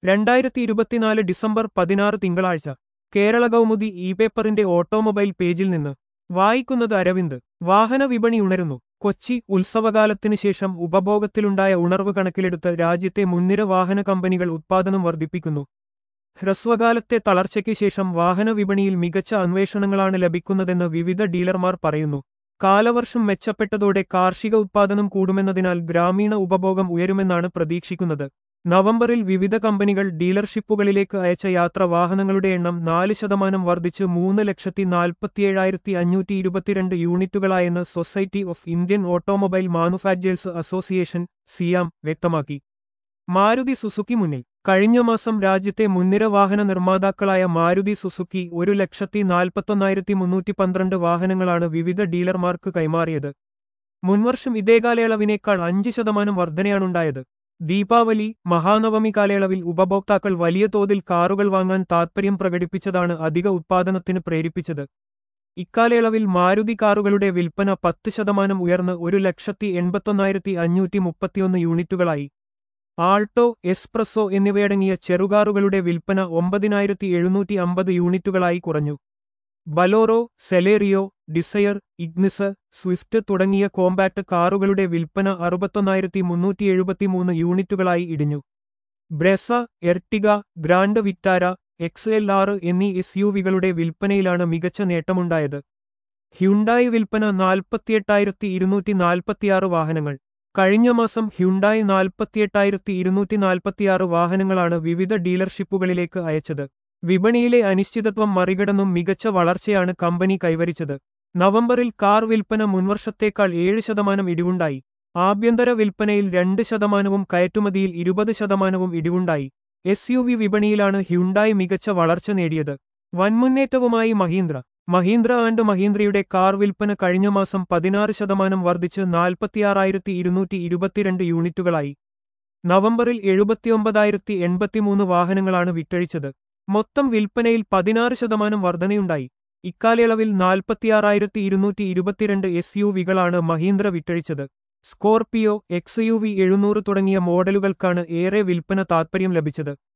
രണ്ടായിരത്തി ഇരുപത്തിനാല് ഡിസംബർ പതിനാറ് തിങ്കളാഴ്ച കേരള കൗമുദി ഇ പേപ്പറിന്റെ ഓട്ടോമൊബൈൽ പേജിൽ നിന്ന് വായിക്കുന്നത് അരവിന്ദ് വാഹന വിപണി ഉണരുന്നു കൊച്ചി ഉത്സവകാലത്തിന് ശേഷം ഉപഭോഗത്തിലുണ്ടായ ഉണർവ് കണക്കിലെടുത്ത് രാജ്യത്തെ മുൻനിര വാഹന കമ്പനികൾ ഉത്പാദനം വർദ്ധിപ്പിക്കുന്നു ഹ്രസ്വകാലത്തെ തളർച്ചയ്ക്ക് ശേഷം വാഹന വിപണിയിൽ മികച്ച അന്വേഷണങ്ങളാണ് ലഭിക്കുന്നതെന്ന് വിവിധ ഡീലർമാർ പറയുന്നു കാലവർഷം മെച്ചപ്പെട്ടതോടെ കാർഷിക ഉത്പാദനം കൂടുമെന്നതിനാൽ ഗ്രാമീണ ഉപഭോഗം ഉയരുമെന്നാണ് പ്രതീക്ഷിക്കുന്നത് നവംബറിൽ വിവിധ കമ്പനികൾ ഡീലർഷിപ്പുകളിലേക്ക് അയച്ച യാത്ര വാഹനങ്ങളുടെ എണ്ണം നാല് ശതമാനം വർദ്ധിച്ച് മൂന്ന് ലക്ഷത്തി നാൽപ്പത്തിയേഴായിരത്തി അഞ്ഞൂറ്റി ഇരുപത്തിരണ്ട് യൂണിറ്റുകളായെന്ന് society of Indian automobile manufacturers association SIAM വ്യക്തമാക്കി മാരുതി സുസുക്കി മുന്നിൽ കഴിഞ്ഞ മാസം രാജ്യത്തെ മുൻനിര വാഹന നിർമ്മാതാക്കളായ മാരുതി സുസുക്കി ഒരു ലക്ഷത്തി നാൽപ്പത്തൊന്നായിരത്തി മുന്നൂറ്റി പന്ത്രണ്ട് വാഹനങ്ങളാണ് വിവിധ ഡീലർമാർക്ക് കൈമാറിയത് മുൻവർഷം ഇതേ കാലയളവിനേക്കാൾ അഞ്ച് ശതമാനം വർധനയാണുണ്ടായത് ദീപാവലി മഹാനവമി കാലയളവിൽ ഉപഭോക്താക്കൾ വലിയ തോതിൽ കാറുകൾ വാങ്ങാൻ താൽപ്പര്യം പ്രകടിപ്പിച്ചതാണ് അധിക ഉത്പാദനത്തിന് പ്രേരിപ്പിച്ചത് ഇക്കാലയളവിൽ മാരുതി കാറുകളുടെ വിൽപ്പന പത്ത് ശതമാനം ഉയർന്ന് ഒരു ലക്ഷത്തി എൺപത്തൊന്നായിരത്തി അഞ്ഞൂറ്റി മുപ്പത്തിയൊന്ന് യൂണിറ്റുകളായി ആൾട്ടോ എസ്പ്രസോ എന്നിവയടങ്ങിയ ചെറുകാറുകളുടെ വിൽപ്പന ഒമ്പതിനായിരത്തി എഴുന്നൂറ്റി അമ്പത് യൂണിറ്റുകളായി കുറഞ്ഞു Baleno Celerio Dzire Ignis Swift തുടങ്ങിയ കോമ്പാക്ട് കാറുകളുടെ വിൽപ്പന അറുപത്തൊന്നായിരത്തി മുന്നൂറ്റി എഴുപത്തിമൂന്ന് യൂണിറ്റുകളായി ഇടിഞ്ഞു Brezza Ertiga Grand Vitara X L ആറ് എന്നീ എസ് യു വികളുടെ വിൽപ്പനയിലാണ് മികച്ച നേട്ടമുണ്ടായത് ഹ്യുണ്ടായി വിൽപ്പന നാൽപ്പത്തിയെട്ടായിരത്തി ഇരുന്നൂറ്റി നാൽപ്പത്തിയാറ് വാഹനങ്ങൾ കഴിഞ്ഞ മാസം ഹ്യുണ്ടായി നാൽപ്പത്തിയെട്ടായിരത്തി ഇരുന്നൂറ്റി നാൽപ്പത്തിയാറ് വാഹനങ്ങളാണ് വിവിധ ഡീലർഷിപ്പുകളിലേക്ക് അയച്ചത് വിപണിയിലെ അനിശ്ചിതത്വം മറികടന്നും മികച്ച വളർച്ചയാണ് കമ്പനി കൈവരിച്ചത് നവംബറിൽ കാർ വിൽപ്പന മുൻവർഷത്തേക്കാൾ ഏഴ് ശതമാനം ഇടിവുണ്ടായി ആഭ്യന്തര വിൽപ്പനയിൽ രണ്ട് ശതമാനവും കയറ്റുമതിയിൽ ഇരുപത് ശതമാനവും ഇടിവുണ്ടായി എസ് യു വി വിപണിയിലാണ് ഹ്യുണ്ടായി മികച്ച വളർച്ച നേടിയത് വൻമുന്നേറ്റവുമായി മഹീന്ദ്ര മഹീന്ദ്ര ആൻഡ് മഹീന്ദ്രയുടെ കാർ വിൽപ്പന കഴിഞ്ഞ മാസം പതിനാറ് ശതമാനം വർദ്ധിച്ച് നാൽപ്പത്തിയാറായിരത്തി ഇരുന്നൂറ്റി ഇരുപത്തിരണ്ട് യൂണിറ്റുകളായി നവംബറിൽ എഴുപത്തിയൊമ്പതായിരത്തി എൺപത്തിമൂന്ന് വാഹനങ്ങളാണ് വിറ്റഴിച്ചത് മൊത്തം വിൽപ്പനയിൽ പതിനാറ് ശതമാനം വർധനയുണ്ടായി ഇക്കാലയളവിൽ നാൽപ്പത്തിയാറായിരത്തി ഇരുന്നൂറ്റി ഇരുപത്തിരണ്ട് എസ് യു വികളാണ് മഹീന്ദ്ര വിറ്റഴിച്ചത് സ്കോർപിയോ എക്സ് യു വി എഴുന്നൂറ് തുടങ്ങിയ മോഡലുകൾക്കാണ് ഏറെ വിൽപ്പന താൽപ്പര്യം ലഭിച്ചത്